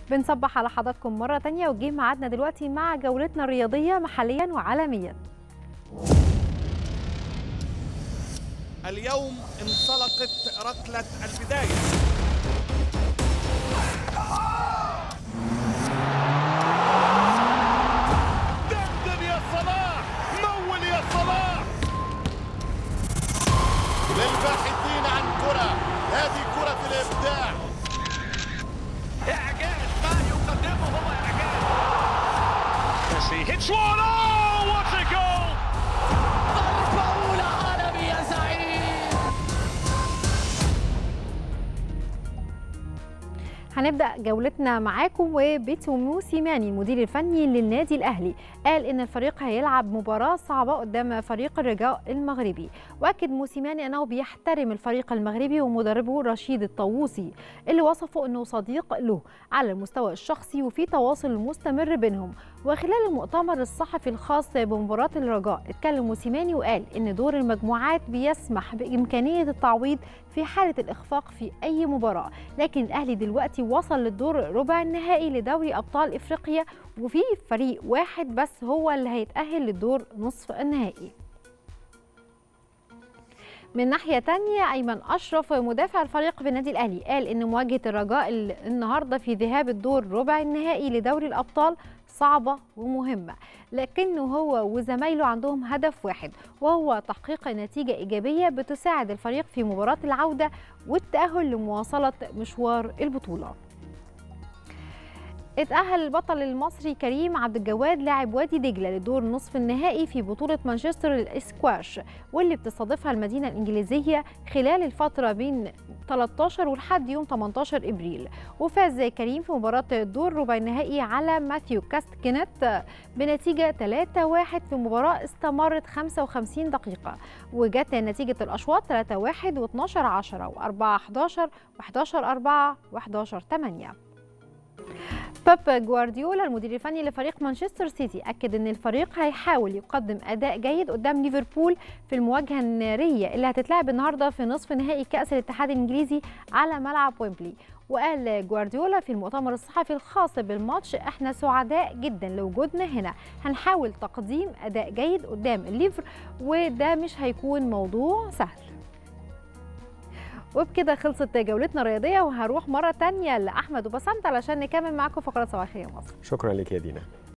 بنصبح على حضراتكم مرة تانية وجه ميعادنا دلوقتي مع جولتنا الرياضية محليا وعالميا اليوم انطلقت ركلة البداية دندن يا صلاح مول يا صلاح للباحثين عن كرة هذه كرة الإبداع إعجاز ما يقدمه هو إعجاز Messi hits one. Oh, what a goal! ضربة أولى عالمي يا زعيم هنبدأ جولتنا معاكم وبيتسو موسيماني المدير الفني للنادي الأهلي قال إن الفريق هيلعب مباراة صعبة قدام فريق الرجاء المغربي وأكد موسيماني أنه بيحترم الفريق المغربي ومدربه رشيد الطاووسي اللي وصفه أنه صديق له على المستوى الشخصي وفي تواصل مستمر بينهم وخلال المؤتمر الصحفي الخاص بمباراة الرجاء اتكلم موسيماني وقال إن دور المجموعات بيسمح بإمكانية التعويض في حالة الإخفاق في أي مباراة لكن الأهلي دلوقتي وصل للدور ربع النهائي لدوري أبطال إفريقيا وفي فريق واحد بس هو اللي هيتأهل للدور نصف النهائي من ناحية تانية أيمن أشرف مدافع الفريق في النادي الأهلي قال إن مواجهة الرجاء النهاردة في ذهاب الدور ربع النهائي لدوري الأبطال صعبة ومهمة لكنه هو وزمايله عندهم هدف واحد وهو تحقيق نتيجة إيجابية بتساعد الفريق في مباراة العودة والتأهل لمواصلة مشوار البطولة اتأهل البطل المصري كريم عبد الجواد لاعب وادي دجلة لدور نصف النهائي في بطولة مانشستر الاسكواش واللي بتستضيفها المدينة الإنجليزية خلال الفترة بين 13 ولحد يوم 18 إبريل وفاز كريم في مباراة الدور ربع النهائي على ماثيو كاستكنت بنتيجة 3-1 في مباراة استمرت 55 دقيقة وجت نتيجة الأشواط 3-1 و12 10 و4 11 و11 4 و11 8 بيب جوارديولا المدير الفني لفريق مانشستر سيتي اكد ان الفريق هيحاول يقدم اداء جيد قدام ليفربول في المواجهه الناريه اللي هتتلعب النهارده في نصف نهائي كاس الاتحاد الانجليزي على ملعب ويمبلي وقال جوارديولا في المؤتمر الصحفي الخاص بالماتش احنا سعداء جدا لوجودنا هنا هنحاول تقديم اداء جيد قدام الليفر وده مش هيكون موضوع سهل وبكده خلصت جولتنا الرياضيه وهروح مره تانية لاحمد وبسنت علشان نكمل معاكم فقرات صباحيه مصر شكرا لك يا دينا